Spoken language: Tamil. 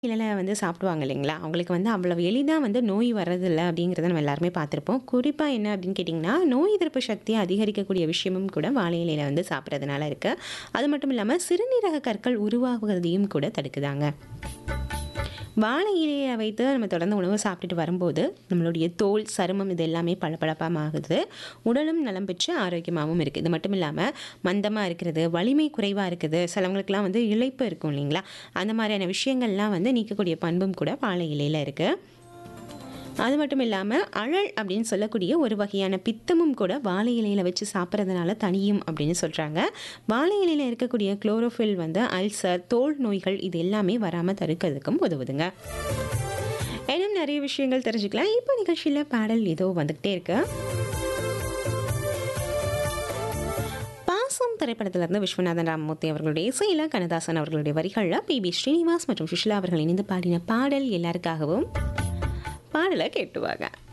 இலையில வந்து சாப்பிடுவாங்க இல்லைங்களா? அவங்களுக்கு வந்து அவ்வளவு எளிதா வந்து நோய் வர்றதில்ல அப்படிங்கிறத நம்ம எல்லாருமே பார்த்துருப்போம். குறிப்பா என்ன அப்படின்னு கேட்டிங்கன்னா, நோய் எதிர்ப்பு சக்திய அதிகரிக்கக்கூடிய விஷயமும் கூட வாழை இலையில வந்து சாப்பிடுறதுனால இருக்கு. அது மட்டும் இல்லாம சிறுநீரக கற்கள் உருவாகுவதையும் கூட தடுக்குதாங்க. வாழை இலைய வைத்து நம்ம தொடர்ந்து உணவு சாப்பிட்டுட்டு வரும்போது, நம்மளுடைய தோல், சருமம் இது எல்லாமே பளபளப்பாகுது. உடலும் நலம் பெற்று ஆரோக்கியமாவும் இருக்கு. இது மட்டும் இல்லாம மந்தமா இருக்கிறது, வலிமை குறைவா இருக்குது, சிலவங்களுக்குலாம் வந்து இளைப்பு இருக்கும் இல்லைங்களா? அந்த மாதிரியான விஷயங்கள்லாம் வந்து நீக்கக்கூடிய பண்பும் கூட வாழை இலையில இருக்கு. அது மட்டும் இல்லாம அழல் அப்படின்னு சொல்லக்கூடிய ஒரு வகையான பித்தமும் கூட வாழை இலையில வச்சு சாப்பிடுறதுனால தணியும் அப்படின்னு சொல்றாங்க. வாழை இலையில இருக்கக்கூடிய குளோரோஃபில் வந்து அல்சர், தோல் நோய்கள் இது எல்லாமே வராம தடுக்கிறதுக்கும் உதவுதுங்க. இன்னும் நிறைய விஷயங்கள் தெரிஞ்சுக்கலாம். இப்போ நிகழ்ச்சியில பாடல் ஏதோ வந்துகிட்டே இருக்கு. பாசம் திரைப்படத்திலிருந்து விஸ்வநாதன் ராமமூர்த்தி அவர்களுடைய இசையில கண்ணதாசன் அவர்களுடைய வரிகள்ல பி.பி. ஸ்ரீனிவாஸ் மற்றும் சுஷிலா அவர்கள் இணைந்து பாடின பாடல் எல்லாருக்காகவும் பாடலை கேட்டு வாங்க.